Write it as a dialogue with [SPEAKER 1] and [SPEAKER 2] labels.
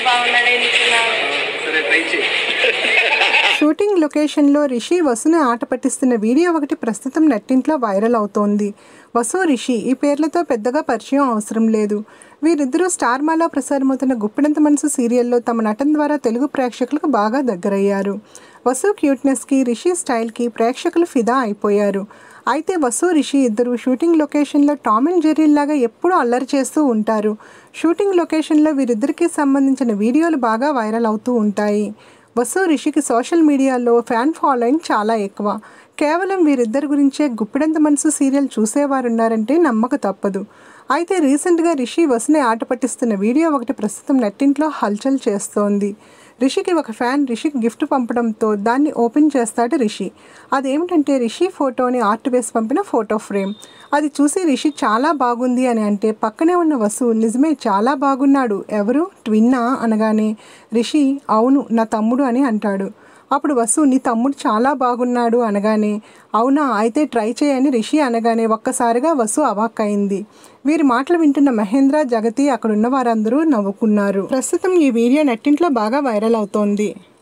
[SPEAKER 1] బాగున్నాడే నిల్చున్నావు
[SPEAKER 2] సరే ట్రై చేయి
[SPEAKER 3] షూటింగ్ లొకేషన్లో రిషి వసుని ఆట పట్టిస్తున్న వీడియో ఒకటి ప్రస్తుతం నెట్టింట్లో వైరల్ అవుతోంది వసు రిషి ఈ పేర్లతో పెద్దగా పరిచయం అవసరం లేదు వీరిద్దరూ స్టార్ మాలో ప్రసారమవుతున్న గుప్పిడంత మనసు సీరియల్లో తమ నటన ద్వారా తెలుగు ప్రేక్షకులకు బాగా దగ్గరయ్యారు వసు క్యూట్నెస్కి రిషి స్టైల్కి ప్రేక్షకులు ఫిదా అయిపోయారు అయితే వసు రిషి ఇద్దరు షూటింగ్ లొకేషన్లో టామ్ అండ్ జెర్రీ లాగా ఎప్పుడూ అల్లరి చేస్తూ ఉంటారు షూటింగ్ లొకేషన్లో వీరిద్దరికీ సంబంధించిన వీడియోలు బాగా వైరల్ అవుతూ ఉంటాయి వసు రిషికి సోషల్ మీడియాలో ఫ్యాన్ ఫాలోయింగ్ చాలా ఎక్కువ కేవలం వీరిద్దరి గురించే గుప్పిడంత మనసు సీరియల్ చూసేవారున్నారంటే నమ్మక తప్పదు అయితే రీసెంట్గా రిషి వసుని ఆట పట్టిస్తున్న వీడియో ఒకటి ప్రస్తుతం నెట్టింట్లో హల్చల్ చేస్తోంది రిషికి ఒక ఫ్యాన్ రిషికి గిఫ్ట్ పంపడంతో దాన్ని ఓపెన్ చేస్తాడు రిషి అదేమిటంటే రిషి ఫోటోని ఆర్ట్ వేసి పంపిన ఫోటో ఫ్రేమ్ అది చూసి రిషి చాలా బాగుంది అని అంటే పక్కనే ఉన్న వసు నిజమే చాలా బాగున్నాడు ఎవరు ట్విన్నా అనగానే రిషి అవును నా తమ్ముడు అని అంటాడు అప్పుడు వసు నీ తమ్ముడు చాలా బాగున్నాడు అనగానే అవునా అయితే ట్రై చేయని రిషి అనగానే ఒక్కసారిగా వసు అవాక్కయింది వీరి మాటలు వింటున్న మహేంద్ర జగతి అక్కడున్న వారందరూ నవ్వుకున్నారు ప్రస్తుతం ఈ వీడియో నెట్టింట్లో బాగా వైరల్ అవుతోంది